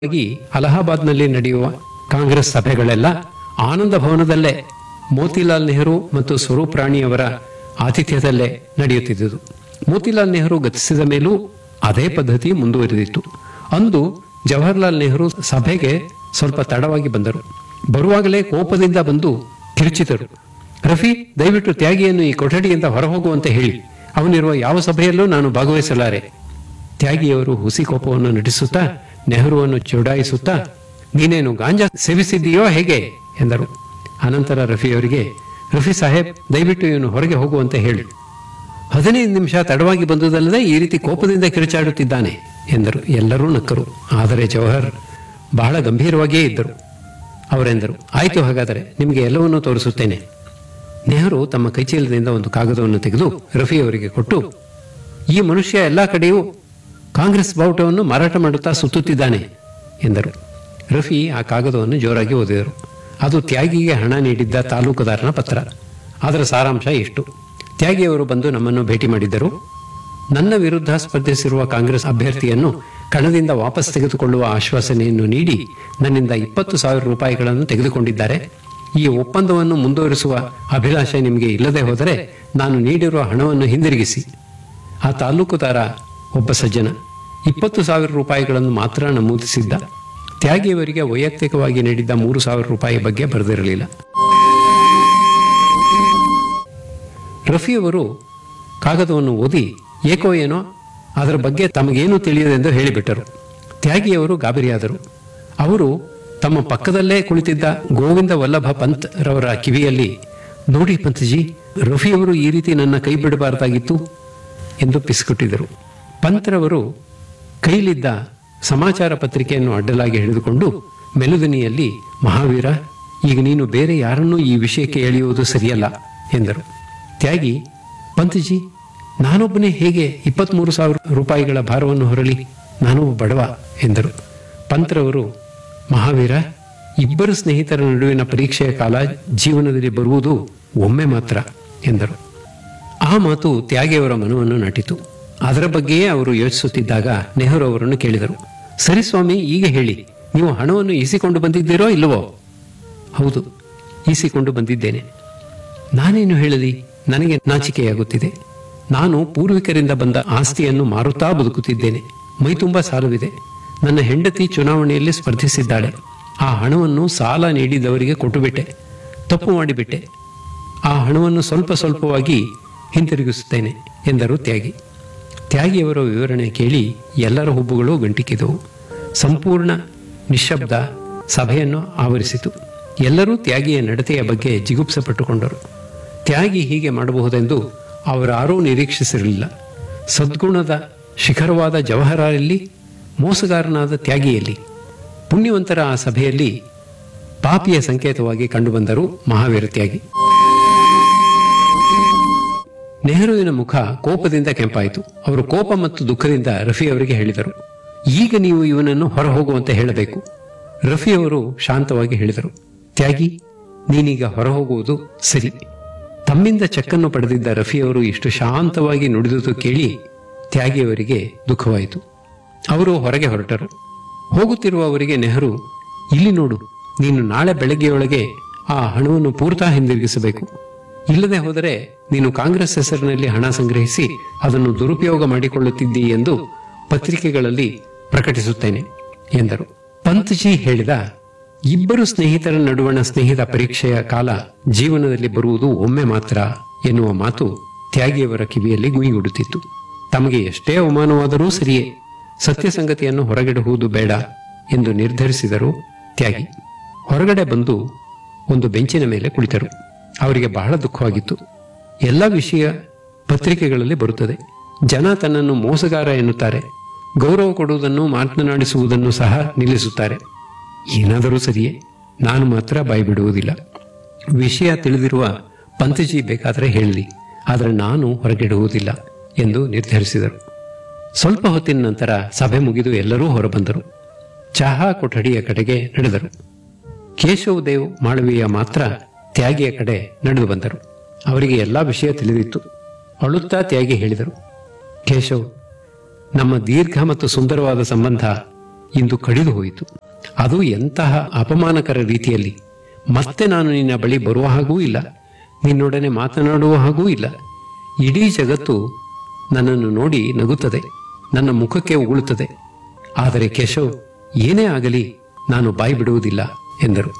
ಆಗಿ ಅಲಹಾಬಾದ್ನಲ್ಲಿ ನಡೆಯುವ ಕಾಂಗ್ರೆಸ್ ಸಭೆಗಳೆಲ್ಲ ಆನಂದ ಭವನದಲ್ಲೇ ಮೋತಿಲಾಲ್ ನೆಹರು ಮತ್ತು ಸ್ವರೂಪ್ ರಾಣಿಯವರ ಆತಿಥ್ಯದಲ್ಲೇ ನಡೆಯುತ್ತಿದ್ದುದು ಮೋತಿಲಾಲ್ ನೆಹರು ಗತಿಸಿದ ಮೇಲೂ ಅದೇ ಪದ್ಧತಿ ಮುಂದುವರಿದಿತ್ತು ಅಂದು ಜವಾಹರ್ಲಾಲ್ ನೆಹರು ಸಭೆಗೆ ಸ್ವಲ್ಪ ತಡವಾಗಿ ಬಂದರು ಬರುವಾಗಲೇ ಕೋಪದಿಂದ ಬಂದು ಕಿರುಚಿದರು ರಫಿ ದಯವಿಟ್ಟು ತ್ಯಾಗಿಯನ್ನು ಈ ಕೊಠಡಿಯಿಂದ ಹೊರಹೋಗುವಂತೆ ಹೇಳಿ ಅವನಿರುವ ಯಾವ ಸಭೆಯಲ್ಲೂ ನಾನು ಭಾಗವಹಿಸಲಾರೆ ತ್ಯಾಗಿಯವರು ಹುಸಿ ಕೋಪವನ್ನು ನಟಿಸುತ್ತಾ ನೆಹರುವನ್ನು ಚುಡಾಯಿಸುತ್ತಾ ನೀನೇನು ಗಾಂಜಾ ಸೇವಿಸಿದ್ದೀಯೋ ಹೇಗೆ ಎಂದರು ಅನಂತರ ರಫಿಯವರಿಗೆ ರಫಿ ಸಾಹೇಬ್ ದಯವಿಟ್ಟು ಇವನು ಹೊರಗೆ ಹೋಗುವಂತೆ ಹೇಳಿ ಹದಿನೈದು ನಿಮಿಷ ತಡವಾಗಿ ಬಂದುದಲ್ಲದೆ ಈ ರೀತಿ ಕೋಪದಿಂದ ಕಿರುಚಾಡುತ್ತಿದ್ದಾನೆ ಎಂದರು ಎಲ್ಲರೂ ನಕ್ಕರು ಆದರೆ ಜವಹರ್ ಬಹಳ ಗಂಭೀರವಾಗಿಯೇ ಇದ್ದರು ಅವರೆಂದರು ಆಯ್ತು ಹಾಗಾದರೆ ನಿಮಗೆ ಎಲ್ಲವನ್ನೂ ತೋರಿಸುತ್ತೇನೆ ನೆಹರು ತಮ್ಮ ಕೈಚೀಲದಿಂದ ಒಂದು ಕಾಗದವನ್ನು ತೆಗೆದು ರಫಿಯವರಿಗೆ ಕೊಟ್ಟು ಈ ಮನುಷ್ಯ ಎಲ್ಲಾ ಕಡೆಯೂ ಕಾಂಗ್ರೆಸ್ ಬಾವುಟವನ್ನು ಮಾರಾಟ ಮಾಡುತ್ತಾ ಸುತ್ತುತ್ತಿದ್ದಾನೆ ಎಂದರು ರಫಿ ಆ ಕಾಗದವನ್ನು ಜೋರಾಗಿ ಓದಿದರು ಅದು ತ್ಯಾಗಿಗೆ ಹಣ ನೀಡಿದ್ದ ತಾಲೂಕುದಾರನ ಪತ್ರ ಅದರ ಸಾರಾಂಶ ಇಷ್ಟು ತ್ಯಾಗಿಯವರು ಬಂದು ನಮ್ಮನ್ನು ಭೇಟಿ ಮಾಡಿದ್ದರು ನನ್ನ ವಿರುದ್ಧ ಸ್ಪರ್ಧಿಸಿರುವ ಕಾಂಗ್ರೆಸ್ ಅಭ್ಯರ್ಥಿಯನ್ನು ಕಣದಿಂದ ವಾಪಸ್ ತೆಗೆದುಕೊಳ್ಳುವ ಆಶ್ವಾಸನೆಯನ್ನು ನೀಡಿ ನನ್ನಿಂದ ಇಪ್ಪತ್ತು ಸಾವಿರ ರೂಪಾಯಿಗಳನ್ನು ತೆಗೆದುಕೊಂಡಿದ್ದಾರೆ ಈ ಒಪ್ಪಂದವನ್ನು ಮುಂದುವರಿಸುವ ಅಭಿಲಾಷೆ ನಿಮಗೆ ಇಲ್ಲದೆ ಹೋದರೆ ನಾನು ನೀಡಿರುವ ಹಣವನ್ನು ಹಿಂದಿರುಗಿಸಿ ಆ ತಾಲೂಕುದಾರ ಒಬ್ಬ ಸಜ್ಜನ ಇಪ್ಪತ್ತು ಸಾವಿರ ರೂಪಾಯಿಗಳನ್ನು ಮಾತ್ರ ನಮೂದಿಸಿದ್ದ ತ್ಯಾಗಿಯವರಿಗೆ ವೈಯಕ್ತಿಕವಾಗಿ ನೀಡಿದ್ದ ಮೂರು ಸಾವಿರ ರೂಪಾಯಿ ಬಗ್ಗೆ ಬರೆದಿರಲಿಲ್ಲ ರಫಿಯವರು ಕಾಗದವನ್ನು ಓದಿ ಏಕೋ ಏನೋ ಅದರ ಬಗ್ಗೆ ತಮಗೇನು ತಿಳಿಯದೆಂದು ಹೇಳಿಬಿಟ್ಟರು ತ್ಯಾಗಿಯವರು ಗಾಬರಿಯಾದರು ಅವರು ತಮ್ಮ ಪಕ್ಕದಲ್ಲೇ ಕುಳಿತಿದ್ದ ಗೋವಿಂದ ವಲ್ಲಭ ಪಂತ್ ರವರ ಕಿವಿಯಲ್ಲಿ ನೋಡಿ ಪಂತ್ಜಿ ರಫಿಯವರು ಈ ರೀತಿ ನನ್ನ ಕೈ ಬಿಡಬಾರದಾಗಿತ್ತು ಎಂದು ಪಿಸ್ಕೊಟ್ಟಿದ್ದರು ಪಂತ್ರವರು ಕೈಲಿದ್ದ ಸಮಾಚಾರ ಪತ್ರಿಕೆಯನ್ನು ಅಡ್ಡಲಾಗಿ ಹಿಡಿದುಕೊಂಡು ಮೆಲುದನಿಯಲ್ಲಿ ಮಹಾವೀರ ಈಗ ನೀನು ಬೇರೆ ಯಾರನ್ನೂ ಈ ವಿಷಯಕ್ಕೆ ಎಳೆಯುವುದು ಸರಿಯಲ್ಲ ಎಂದರು ತ್ಯಾಗಿ ಪಂತಜಿ ನಾನೊಬ್ಬನೇ ಹೇಗೆ ಇಪ್ಪತ್ಮೂರು ಸಾವಿರ ರೂಪಾಯಿಗಳ ಭಾರವನ್ನು ಹೊರಲಿ ನಾನು ಬಡವ ಎಂದರು ಪಂತ್ರವರು ಮಹಾವೀರ ಇಬ್ಬರು ಸ್ನೇಹಿತರ ನಡುವಿನ ಪರೀಕ್ಷೆಯ ಕಾಲ ಜೀವನದಲ್ಲಿ ಬರುವುದು ಒಮ್ಮೆ ಮಾತ್ರ ಎಂದರು ಆ ಮಾತು ತ್ಯಾಗಿಯವರ ಮನವನ್ನು ನಾಟಿತು ಅದರ ಬಗ್ಗೆಯೇ ಅವರು ಯೋಚಿಸುತ್ತಿದ್ದಾಗ ನೆಹರು ಅವರನ್ನು ಕೇಳಿದರು ಸರಿ ಸ್ವಾಮಿ ಈಗ ಹೇಳಿ ನೀವು ಹಣವನ್ನು ಈಸಿಕೊಂಡು ಬಂದಿದ್ದೀರೋ ಇಲ್ಲವೋ ಹೌದು ಈಸಿಕೊಂಡು ಬಂದಿದ್ದೇನೆ ನಾನೇನು ಹೇಳಲಿ ನನಗೆ ನಾಚಿಕೆಯಾಗುತ್ತಿದೆ ನಾನು ಪೂರ್ವಿಕರಿಂದ ಬಂದ ಆಸ್ತಿಯನ್ನು ಮಾರುತ್ತಾ ಬದುಕುತ್ತಿದ್ದೇನೆ ಮೈತುಂಬಾ ಸಾಲವಿದೆ ನನ್ನ ಹೆಂಡತಿ ಚುನಾವಣೆಯಲ್ಲಿ ಸ್ಪರ್ಧಿಸಿದ್ದಾಳೆ ಆ ಹಣವನ್ನು ಸಾಲ ನೀಡಿದವರಿಗೆ ಕೊಟ್ಟುಬಿಟ್ಟೆ ತಪ್ಪು ಮಾಡಿಬಿಟ್ಟೆ ಆ ಹಣವನ್ನು ಸ್ವಲ್ಪ ಸ್ವಲ್ಪವಾಗಿ ಹಿಂತಿರುಗಿಸುತ್ತೇನೆ ಎಂದರು ತ್ಯಾಗಿ ತ್ಯಾಗಿಯವರ ವಿವರಣೆ ಕೇಳಿ ಎಲ್ಲರ ಹುಬ್ಬುಗಳು ಗಂಟಿಕ್ಕಿದವು ಸಂಪೂರ್ಣ ನಿಶ್ಶಬ್ದ ಸಭೆಯನ್ನು ಆವರಿಸಿತು ಎಲ್ಲರೂ ತ್ಯಾಗಿಯ ನಡತೆಯ ಬಗ್ಗೆ ಜಿಗುಪ್ಸೆ ಪಟ್ಟುಕೊಂಡರು ತ್ಯಾಗಿ ಹೀಗೆ ಮಾಡಬಹುದೆಂದು ಅವರಾರೂ ನಿರೀಕ್ಷಿಸಿರಲಿಲ್ಲ ಸದ್ಗುಣದ ಶಿಖರವಾದ ಜವಹರಲ್ಲಿ ಮೋಸಗಾರನಾದ ತ್ಯಾಗಿಯಲ್ಲಿ ಪುಣ್ಯವಂತರ ಆ ಸಭೆಯಲ್ಲಿ ಪಾಪಿಯ ಸಂಕೇತವಾಗಿ ಕಂಡುಬಂದರು ಮಹಾವೀರ ತ್ಯಾಗಿ ನೆಹರುವಿನ ಮುಖ ಕೋಪದಿಂದ ಕೆಂಪಾಯಿತು ಅವರು ಕೋಪ ಮತ್ತು ದುಃಖದಿಂದ ರಫಿ ಅವರಿಗೆ ಹೇಳಿದರು ಈಗ ನೀವು ಇವನನ್ನು ಹೊರಹೋಗುವಂತೆ ಹೇಳಬೇಕು ರಫಿ ಅವರು ಶಾಂತವಾಗಿ ಹೇಳಿದರು ತ್ಯಾಗಿ ನೀನೀಗ ಹೊರಹೋಗುವುದು ಸರಿ ತಮ್ಮಿಂದ ಚೆಕ್ಕನ್ನು ಪಡೆದಿದ್ದ ರಫಿಯವರು ಇಷ್ಟು ಶಾಂತವಾಗಿ ನುಡಿದುದು ಕೇಳಿ ತ್ಯಾಗಿಯವರಿಗೆ ದುಃಖವಾಯಿತು ಅವರು ಹೊರಗೆ ಹೊರಟರು ಹೋಗುತ್ತಿರುವವರಿಗೆ ನೆಹರು ಇಲ್ಲಿ ನೋಡು ನೀನು ನಾಳೆ ಬೆಳಗ್ಗೆಯೊಳಗೆ ಆ ಹಣವನ್ನು ಪೂರ್ತ ಹಿಂದಿರುಗಿಸಬೇಕು ಇಲ್ಲದೆ ಹೋದರೆ ನೀನು ಕಾಂಗ್ರೆಸ್ ಹೆಸರಿನಲ್ಲಿ ಹಣ ಸಂಗ್ರಹಿಸಿ ಅದನ್ನು ದುರುಪಯೋಗ ಮಾಡಿಕೊಳ್ಳುತ್ತಿದ್ದೀ ಎಂದು ಪತ್ರಿಕೆಗಳಲ್ಲಿ ಪ್ರಕಟಿಸುತ್ತೇನೆ ಎಂದರು ಪಂತ್ಜಿ ಹೇಳಿದ ಇಬ್ಬರು ಸ್ನೇಹಿತರ ನಡುವಣ ಸ್ನೇಹಿತ ಪರೀಕ್ಷೆಯ ಕಾಲ ಜೀವನದಲ್ಲಿ ಬರುವುದು ಒಮ್ಮೆ ಮಾತ್ರ ಎನ್ನುವ ಮಾತು ತ್ಯಾಗಿಯವರ ಕಿವಿಯಲ್ಲಿ ಗುಯಿಗುಡುತ್ತಿತ್ತು ತಮಗೆ ಎಷ್ಟೇ ಅವಮಾನವಾದರೂ ಸರಿಯೇ ಸತ್ಯ ಸಂಗತಿಯನ್ನು ಹೊರಗಿಡುವುದು ಬೇಡ ಎಂದು ನಿರ್ಧರಿಸಿದರು ತ್ಯಾಗಿ ಹೊರಗಡೆ ಬಂದು ಒಂದು ಬೆಂಚಿನ ಮೇಲೆ ಕುಳಿತರು ಅವರಿಗೆ ಬಹಳ ದುಃಖವಾಗಿತ್ತು ಎಲ್ಲ ವಿಷಯ ಪತ್ರಿಕೆಗಳಲ್ಲಿ ಬರುತ್ತದೆ ಜನ ತನ್ನನ್ನು ಮೋಸಗಾರ ಎನ್ನುತ್ತಾರೆ ಗೌರವ ಕೊಡುವುದನ್ನು ಮಾತನಾಡಿಸುವುದನ್ನು ಸಹ ನಿಲ್ಲಿಸುತ್ತಾರೆ ಏನಾದರೂ ಸರಿಯೇ ನಾನು ಮಾತ್ರ ಬಾಯಿ ಬಿಡುವುದಿಲ್ಲ ವಿಷಯ ತಿಳಿದಿರುವ ಪಂತಜಿ ಬೇಕಾದರೆ ಹೇಳಲಿ ಆದರೆ ನಾನು ಹೊರಗಿಡುವುದಿಲ್ಲ ಎಂದು ನಿರ್ಧರಿಸಿದರು ಸ್ವಲ್ಪ ಹೊತ್ತಿನ ನಂತರ ಸಭೆ ಮುಗಿದು ಎಲ್ಲರೂ ಹೊರಬಂದರು ಚಹಾ ಕೊಠಡಿಯ ಕಡೆಗೆ ನಡೆದರು ಕೇಶವ್ ದೇವ್ ಮಾಳವೀಯ ಮಾತ್ರ ತ್ಯಾಗಿಯ ಕಡೆ ನಡೆದು ಬಂದರು ಅವರಿಗೆ ಎಲ್ಲಾ ವಿಷಯ ತಿಳಿದಿತ್ತು ಅಳುತ್ತಾ ತ್ಯಾಗಿ ಹೇಳಿದರು ಕೇಶವ್ ನಮ್ಮ ದೀರ್ಘ ಮತ್ತು ಸುಂದರವಾದ ಸಂಬಂಧ ಇಂದು ಕಡಿದು ಹೋಯಿತು ಅದು ಎಂತಹ ಅಪಮಾನಕರ ರೀತಿಯಲ್ಲಿ ಮತ್ತೆ ನಾನು ನಿನ್ನ ಬಳಿ ಬರುವ ಹಾಗೂ ಇಲ್ಲ ನಿನ್ನೊಡನೆ ಮಾತನಾಡುವ ಹಾಗೂ ಇಲ್ಲ ಇಡೀ ಜಗತ್ತು ನನ್ನನ್ನು ನೋಡಿ ನಗುತ್ತದೆ ನನ್ನ ಮುಖಕ್ಕೆ ಉಗುಳುತ್ತದೆ ಆದರೆ ಕೇಶವ್ ಏನೇ ಆಗಲಿ ನಾನು ಬಾಯಿ ಬಿಡುವುದಿಲ್ಲ ಎಂದರು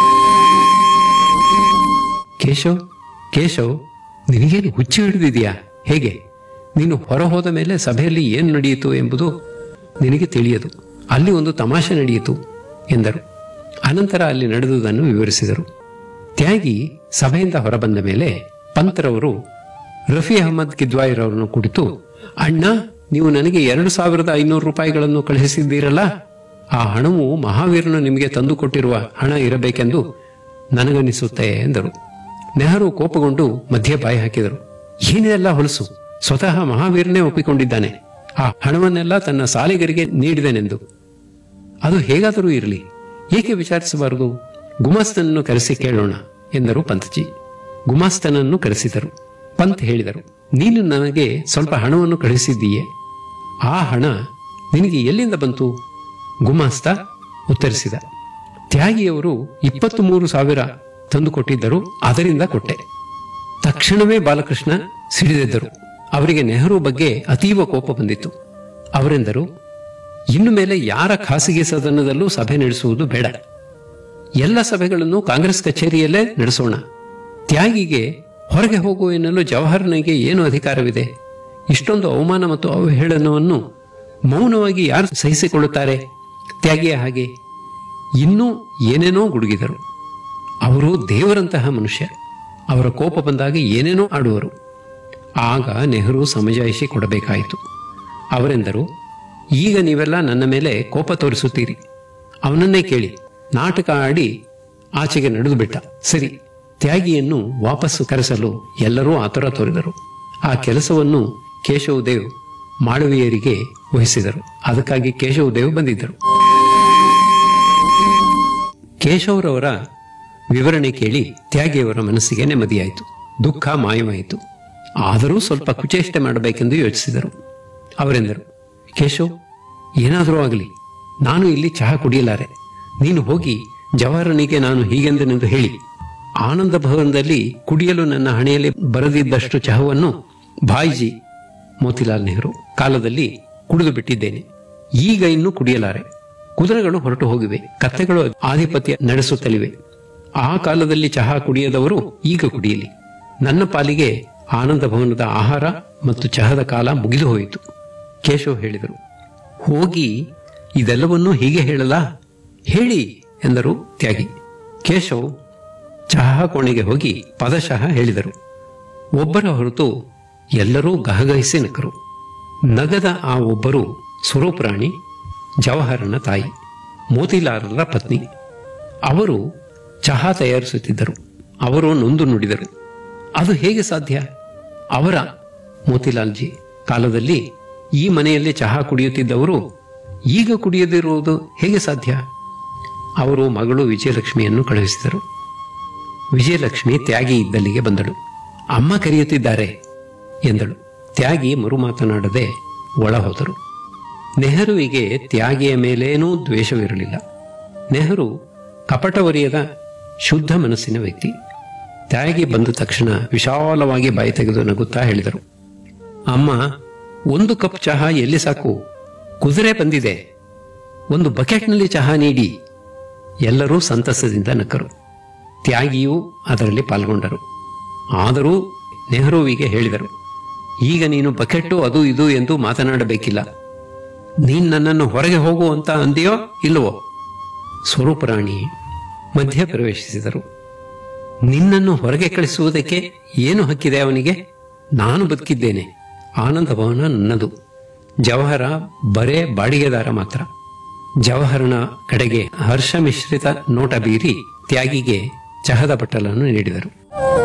ಕೇಶವ್ ಕೇಶವ್ ನಿನಗೇನು ಹುಚ್ಚು ಹಿಡಿದಿದೆಯಾ ಹೇಗೆ ನೀನು ಹೊರ ಹೋದ ಮೇಲೆ ಸಭೆಯಲ್ಲಿ ಏನು ನಡೆಯಿತು ಎಂಬುದು ನಿನಗೆ ತಿಳಿಯದು ಅಲ್ಲಿ ಒಂದು ತಮಾಷೆ ನಡೆಯಿತು ಎಂದರು ಅನಂತರ ಅಲ್ಲಿ ನಡೆದುದನ್ನು ವಿವರಿಸಿದರು ತ್ಯಾಗಿ ಸಭೆಯಿಂದ ಹೊರಬಂದ ಮೇಲೆ ಪಂತ್ರವರು ರಫಿ ಅಹಮದ್ ಕಿದ್ವಾಯಿರವರನ್ನು ಕುರಿತು ಅಣ್ಣ ನೀವು ನನಗೆ ಎರಡು ಸಾವಿರದ ಐನೂರು ರೂಪಾಯಿಗಳನ್ನು ಕಳುಹಿಸಿದ್ದೀರಲ್ಲ ಆ ಹಣವು ಮಹಾವೀರನು ನಿಮಗೆ ತಂದುಕೊಟ್ಟಿರುವ ಹಣ ಇರಬೇಕೆಂದು ನನಗನ್ನಿಸುತ್ತೆ ಎಂದರು ನೆಹರು ಕೋಪಗೊಂಡು ಮಧ್ಯೆ ಬಾಯಿ ಹಾಕಿದರು ಏನೆಲ್ಲ ಹೊಲಸು ಸ್ವತಃ ಮಹಾವೀರನೇ ಒಪ್ಪಿಕೊಂಡಿದ್ದಾನೆ ಆ ಹಣವನ್ನೆಲ್ಲ ತನ್ನ ಸಾಲಿಗರಿಗೆ ನೀಡಿದನೆಂದು ಅದು ಹೇಗಾದರೂ ಇರಲಿ ಏಕೆ ವಿಚಾರಿಸಬಾರದು ಗುಮಾಸ್ತನನ್ನು ಕರೆಸಿ ಕೇಳೋಣ ಎಂದರು ಪಂತ್ಜಿ ಗುಮಾಸ್ತನನ್ನು ಕರೆಸಿದರು ಪಂತ್ ಹೇಳಿದರು ನೀನು ನನಗೆ ಸ್ವಲ್ಪ ಹಣವನ್ನು ಕಳಿಸಿದ್ದೀಯೆ ಆ ಹಣ ನಿನಗೆ ಎಲ್ಲಿಂದ ಬಂತು ಗುಮಾಸ್ತ ಉತ್ತರಿಸಿದ ತ್ಯಾಗಿಯವರು ಇಪ್ಪತ್ತು ಮೂರು ಸಾವಿರ ತಂದುಕೊಟ್ಟಿದ್ದರು ಅದರಿಂದ ಕೊಟ್ಟೆ ತಕ್ಷಣವೇ ಬಾಲಕೃಷ್ಣ ಸಿಡಿದೆದ್ದರು ಅವರಿಗೆ ನೆಹರು ಬಗ್ಗೆ ಅತೀವ ಕೋಪ ಬಂದಿತ್ತು ಅವರೆಂದರು ಇನ್ನು ಮೇಲೆ ಯಾರ ಖಾಸಗಿ ಸದನದಲ್ಲೂ ಸಭೆ ನಡೆಸುವುದು ಬೇಡ ಎಲ್ಲ ಸಭೆಗಳನ್ನು ಕಾಂಗ್ರೆಸ್ ಕಚೇರಿಯಲ್ಲೇ ನಡೆಸೋಣ ತ್ಯಾಗಿಗೆ ಹೊರಗೆ ಹೋಗು ಎನ್ನಲು ಜವಾಹರ್ನಿಗೆ ಏನು ಅಧಿಕಾರವಿದೆ ಇಷ್ಟೊಂದು ಅವಮಾನ ಮತ್ತು ಅವಹೇಳನವನ್ನು ಮೌನವಾಗಿ ಯಾರು ಸಹಿಸಿಕೊಳ್ಳುತ್ತಾರೆ ತ್ಯಾಗಿಯ ಹಾಗೆ ಇನ್ನೂ ಏನೇನೋ ಗುಡುಗಿದರು ಅವರು ದೇವರಂತಹ ಮನುಷ್ಯ ಅವರ ಕೋಪ ಬಂದಾಗ ಏನೇನೋ ಆಡುವರು ಆಗ ನೆಹರು ಸಮಜಾಯಿಷಿ ಕೊಡಬೇಕಾಯಿತು ಅವರೆಂದರು ಈಗ ನೀವೆಲ್ಲ ನನ್ನ ಮೇಲೆ ಕೋಪ ತೋರಿಸುತ್ತೀರಿ ಅವನನ್ನೇ ಕೇಳಿ ನಾಟಕ ಆಡಿ ಆಚೆಗೆ ನಡೆದು ಬಿಟ್ಟ ಸರಿ ತ್ಯಾಗಿಯನ್ನು ವಾಪಸ್ಸು ಕರೆಸಲು ಎಲ್ಲರೂ ಆತುರ ತೋರಿದರು ಆ ಕೆಲಸವನ್ನು ಕೇಶವ್ ದೇವ್ ಮಾಳವೀಯರಿಗೆ ವಹಿಸಿದರು ಅದಕ್ಕಾಗಿ ಕೇಶವ್ ದೇವ್ ಬಂದಿದ್ದರು ಕೇಶವರವರ ವಿವರಣೆ ಕೇಳಿ ತ್ಯಾಗಿಯವರ ಮನಸ್ಸಿಗೆ ನೆಮ್ಮದಿಯಾಯಿತು ದುಃಖ ಮಾಯವಾಯಿತು ಆದರೂ ಸ್ವಲ್ಪ ಕುಚೇಷ್ಟೆ ಮಾಡಬೇಕೆಂದು ಯೋಚಿಸಿದರು ಅವರೆಂದರು ಕೇಶವ್ ಏನಾದರೂ ಆಗಲಿ ನಾನು ಇಲ್ಲಿ ಚಹಾ ಕುಡಿಯಲಾರೆ ನೀನು ಹೋಗಿ ಜವಾಹರನಿಗೆ ನಾನು ಹೀಗೆಂದನೆಂದು ಹೇಳಿ ಆನಂದ ಭವನದಲ್ಲಿ ಕುಡಿಯಲು ನನ್ನ ಹಣೆಯಲ್ಲಿ ಬರದಿದ್ದಷ್ಟು ಚಹವನ್ನು ಭಾಯ್ಜಿ ಮೋತಿಲಾಲ್ ನೆಹರು ಕಾಲದಲ್ಲಿ ಕುಡಿದು ಬಿಟ್ಟಿದ್ದೇನೆ ಈಗ ಇನ್ನೂ ಕುಡಿಯಲಾರೆ ಕುದುರೆಗಳು ಹೊರಟು ಹೋಗಿವೆ ಕತ್ತೆಗಳು ಆಧಿಪತ್ಯ ನಡೆಸುತ್ತಲಿವೆ ಆ ಕಾಲದಲ್ಲಿ ಚಹಾ ಕುಡಿಯದವರು ಈಗ ಕುಡಿಯಲಿ ನನ್ನ ಪಾಲಿಗೆ ಆನಂದ ಭವನದ ಆಹಾರ ಮತ್ತು ಚಹಾದ ಕಾಲ ಮುಗಿದು ಹೋಯಿತು ಕೇಶವ್ ಹೇಳಿದರು ಹೋಗಿ ಇದೆಲ್ಲವನ್ನೂ ಹೀಗೆ ಹೇಳಲಾ ಹೇಳಿ ಎಂದರು ತ್ಯಾಗಿ ಕೇಶವ್ ಚಹಾ ಕೋಣೆಗೆ ಹೋಗಿ ಪದಶಃ ಹೇಳಿದರು ಒಬ್ಬರ ಹೊರತು ಎಲ್ಲರೂ ಗಹಗಹಿಸಿ ನಕ್ಕರು ನಗದ ಆ ಒಬ್ಬರು ಸ್ವರೂಪರಾಣಿ ಜವಾಹರನ ತಾಯಿ ಮೋತಿಲಾಲರ ಪತ್ನಿ ಅವರು ಚಹಾ ತಯಾರಿಸುತ್ತಿದ್ದರು ಅವರು ನೊಂದು ನುಡಿದರು ಅದು ಹೇಗೆ ಸಾಧ್ಯ ಅವರ ಮೋತಿಲಾಲ್ಜಿ ಕಾಲದಲ್ಲಿ ಈ ಮನೆಯಲ್ಲಿ ಚಹಾ ಕುಡಿಯುತ್ತಿದ್ದವರು ಈಗ ಕುಡಿಯದಿರುವುದು ಹೇಗೆ ಸಾಧ್ಯ ಅವರು ಮಗಳು ವಿಜಯಲಕ್ಷ್ಮಿಯನ್ನು ಕಳುಹಿಸಿದರು ವಿಜಯಲಕ್ಷ್ಮಿ ತ್ಯಾಗಿ ಇದ್ದಲ್ಲಿಗೆ ಬಂದಳು ಅಮ್ಮ ಕರೆಯುತ್ತಿದ್ದಾರೆ ಎಂದಳು ತ್ಯಾಗಿ ಮರು ಮಾತನಾಡದೆ ಒಳ ಹೋದರು ನೆಹರುವಿಗೆ ತ್ಯಾಗಿಯ ಮೇಲೇನೂ ದ್ವೇಷವಿರಲಿಲ್ಲ ನೆಹರು ಕಪಟವರಿಯದ ಶುದ್ಧ ಮನಸ್ಸಿನ ವ್ಯಕ್ತಿ ತ್ಯಾಗಿ ಬಂದ ತಕ್ಷಣ ವಿಶಾಲವಾಗಿ ಬಾಯಿ ತೆಗೆದು ನಗುತ್ತಾ ಹೇಳಿದರು ಅಮ್ಮ ಒಂದು ಕಪ್ ಚಹಾ ಎಲ್ಲಿ ಸಾಕು ಕುದುರೆ ಬಂದಿದೆ ಒಂದು ಬಕೆಟ್ನಲ್ಲಿ ಚಹಾ ನೀಡಿ ಎಲ್ಲರೂ ಸಂತಸದಿಂದ ನಕ್ಕರು ತ್ಯಾಗಿಯೂ ಅದರಲ್ಲಿ ಪಾಲ್ಗೊಂಡರು ಆದರೂ ನೆಹರುವಿಗೆ ಹೇಳಿದರು ಈಗ ನೀನು ಬಕೆಟ್ಟು ಅದು ಇದು ಎಂದು ಮಾತನಾಡಬೇಕಿಲ್ಲ ನೀನ್ ನನ್ನನ್ನು ಹೊರಗೆ ಹೋಗು ಅಂತ ಅಂದಿಯೋ ಇಲ್ಲವೋ ಸ್ವರೂಪರಾಣಿ ಮಧ್ಯ ಪ್ರವೇಶಿಸಿದರು ನಿನ್ನನ್ನು ಹೊರಗೆ ಕಳಿಸುವುದಕ್ಕೆ ಏನು ಹಕ್ಕಿದೆ ಅವನಿಗೆ ನಾನು ಬದುಕಿದ್ದೇನೆ ಆನಂದ ಭವನ ನನ್ನದು ಜವಹರ ಬರೇ ಬಾಡಿಗೆದಾರ ಮಾತ್ರ ಜವಹರನ ಕಡೆಗೆ ಹರ್ಷ ಮಿಶ್ರಿತ ನೋಟ ಬೀರಿ ತ್ಯಾಗಿಗೆ ಚಹದ ಬಟ್ಟಲನ್ನು ನೀಡಿದರು